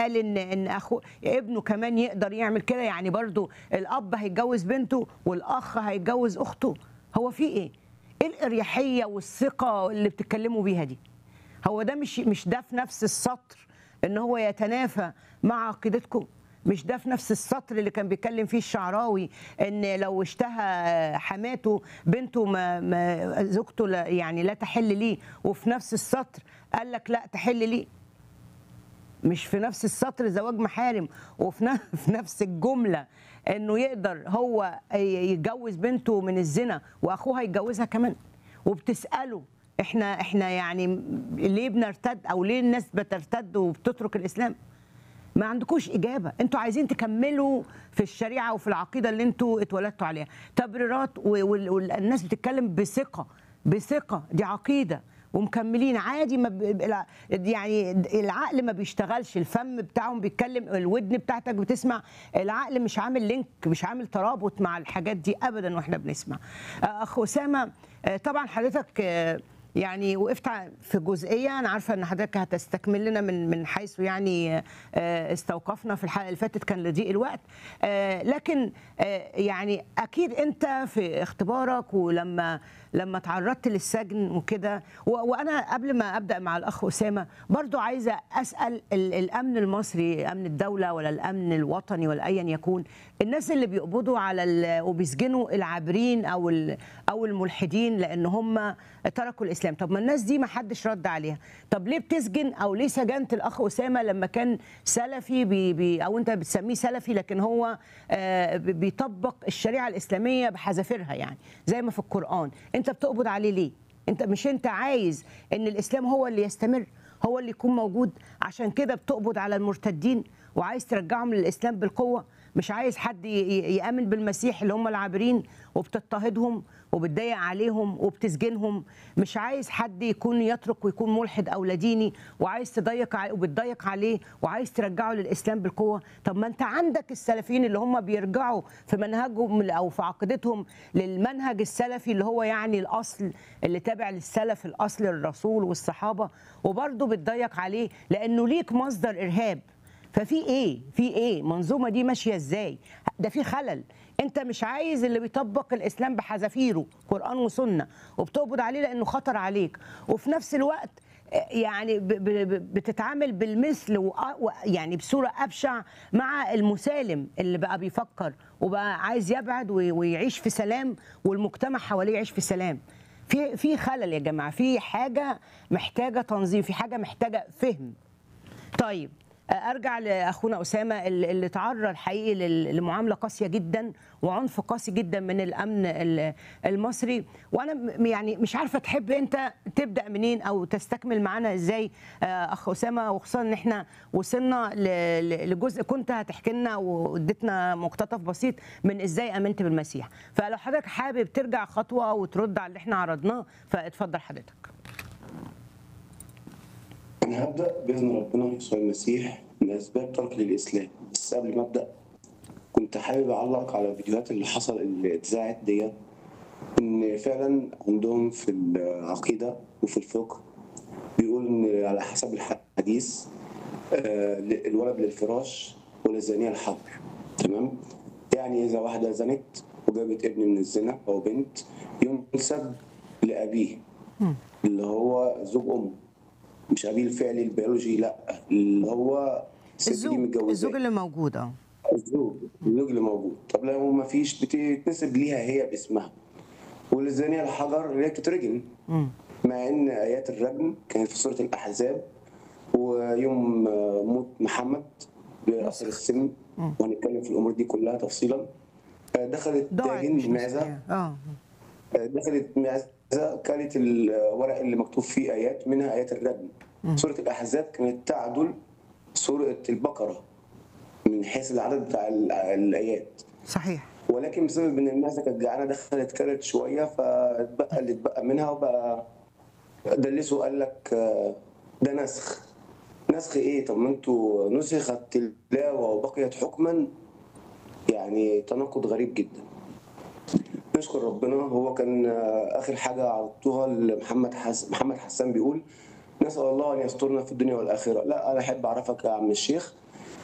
قال ان ان اخو ابنه كمان يقدر يعمل كده يعني برضو الاب هيتجوز بنته والاخ هيتجوز اخته هو في ايه ايه الاريحيه والثقه اللي بتتكلموا بيها دي هو ده مش مش ده في نفس السطر ان هو يتنافى مع عقيدتكم مش ده في نفس السطر اللي كان بيتكلم فيه الشعراوي ان لو اشتهى حماته بنته ما, ما زوجته لا يعني لا تحل ليه وفي نفس السطر قال لك لا تحل ليه مش في نفس السطر زواج محارم وفي ن- في نفس الجمله انه يقدر هو يتجوز بنته من الزنا واخوها يتجوزها كمان وبتساله احنا احنا يعني ليه بنرتد او ليه الناس بترتد وبتترك الاسلام ما عندكوش اجابه انتوا عايزين تكملوا في الشريعه وفي العقيده اللي انتوا اتولدتوا عليها تبريرات و- وال- والناس بتتكلم بثقه بثقه دي عقيده ومكملين عادي ما ب... الع- يعني العقل ما بيشتغلش الفم بتاعهم بيتكلم الودن بتاعتك بتسمع العقل مش عامل لينك مش عامل ترابط مع الحاجات دي ابدا واحنا بنسمع آه، اخ اسامه آه، طبعا حضرتك آه، يعني وقفت ع- في جزئيه انا عارفه ان حضرتك هتستكمل لنا من من حيث يعني آه، استوقفنا في الحلقه اللي فاتت كان لضيق الوقت آه، لكن آه، يعني اكيد انت في اختبارك ولما لما تعرضت للسجن وكده و- وانا قبل ما ابدا مع الاخ اسامه برضو عايزه اسال ال- الامن المصري امن الدوله ولا الامن الوطني ولا ايا يكون الناس اللي بيقبضوا على ال- وبيسجنوا العابرين او ال- او الملحدين لان هم تركوا الاسلام طب ما الناس دي ما حدش رد عليها طب ليه بتسجن او ليه سجنت الاخ اسامه لما كان سلفي بي بي او انت بتسميه سلفي لكن هو آه، بي- بيطبق الشريعه الاسلاميه بحذافيرها يعني زي ما في القران انت بتقبض عليه ليه انت مش انت عايز ان الاسلام هو اللي يستمر هو اللي يكون موجود عشان كده بتقبض على المرتدين وعايز ترجعهم للاسلام بالقوه مش عايز حد ي- ي- يامن بالمسيح اللي هم العابرين وبتضطهدهم وبتضايق عليهم وبتسجنهم مش عايز حد يكون يترك ويكون ملحد او لا ديني وعايز تضيق ع- وبتضيق عليه وعايز ترجعه للاسلام بالقوه طب ما انت عندك السلفيين اللي هم بيرجعوا في منهجهم او في عقيدتهم للمنهج السلفي اللي هو يعني الاصل اللي تابع للسلف الاصل الرسول والصحابه وبرضه بتضيق عليه لانه ليك مصدر ارهاب ففي ايه في ايه منظومه دي ماشيه ازاي ده في خلل انت مش عايز اللي بيطبق الاسلام بحذافيره قران وسنه وبتقبض عليه لانه خطر عليك وفي نفس الوقت آه، يعني ب- ب- ب- بتتعامل بالمثل وأ- و- يعني بصوره ابشع مع المسالم اللي بقى بيفكر وبقى عايز يبعد وي- ويعيش في سلام والمجتمع حواليه يعيش في سلام في في خلل يا جماعه في حاجه محتاجه تنظيم في حاجه محتاجه فهم طيب ارجع لاخونا اسامه اللي اللي تعرض حقيقي لل- لمعامله قاسيه جدا وعنف قاسي جدا من الامن ال- المصري وانا م- يعني مش عارفه تحب انت تبدا منين او تستكمل معانا ازاي آه، اخ اسامه وخصوصا ان احنا وصلنا ل- ل- لجزء كنت هتحكي لنا واديتنا مقتطف بسيط من ازاي امنت بالمسيح فلو حضرتك حابب ترجع خطوه وترد على اللي احنا عرضناه فاتفضل حضرتك أنا هبدأ بإذن ربنا يسوع المسيح من أسباب ترك للإسلام بس قبل ما أبدأ كنت حابب أعلق على الفيديوهات اللي حصل اللي اتذاعت ديت إن فعلا عندهم في العقيدة وفي الفقه بيقول إن على حسب الحديث آه، الولد للفراش وللزانية الحبر تمام يعني إذا واحدة زنت وجابت ابن من الزنا أو بنت ينسب لأبيه اللي هو زوج أمه مش أبيه الفعلي البيولوجي لا اللي هو الست دي الزوج متجوزاه الزوج اللي موجود اه الزوج الزوج اللي موجود طب لو ما فيش بتتنسب ليها هي باسمها وللزانية الحجر اللي هي بتترجم مع ان ايات الرجم كانت في سوره الاحزاب ويوم آه، موت محمد لاخر السن وهنتكلم في الامور دي كلها تفصيلا آه، دخلت ضاعت داهن مش معزه مسيحية. اه دخلت معزه كانت الورق اللي مكتوب فيه ايات منها ايات الرجم سوره الاحزاب كانت تعدل سوره البقره من حيث العدد بتاع ال- الايات صحيح ولكن بسبب ان المعزه كانت جعانه دخلت كلت شويه فاتبقى اللي اتبقى منها وبقى دلسوا قال لك آه، ده نسخ نسخ ايه طب ما انتوا نسخت تلاوه وبقيت حكما يعني تناقض غريب جدا نشكر ربنا هو كان آه، اخر حاجه عرضتوها لمحمد حس... محمد حسان بيقول نسال الله ان يسترنا في الدنيا والاخره لا انا احب اعرفك يا عم الشيخ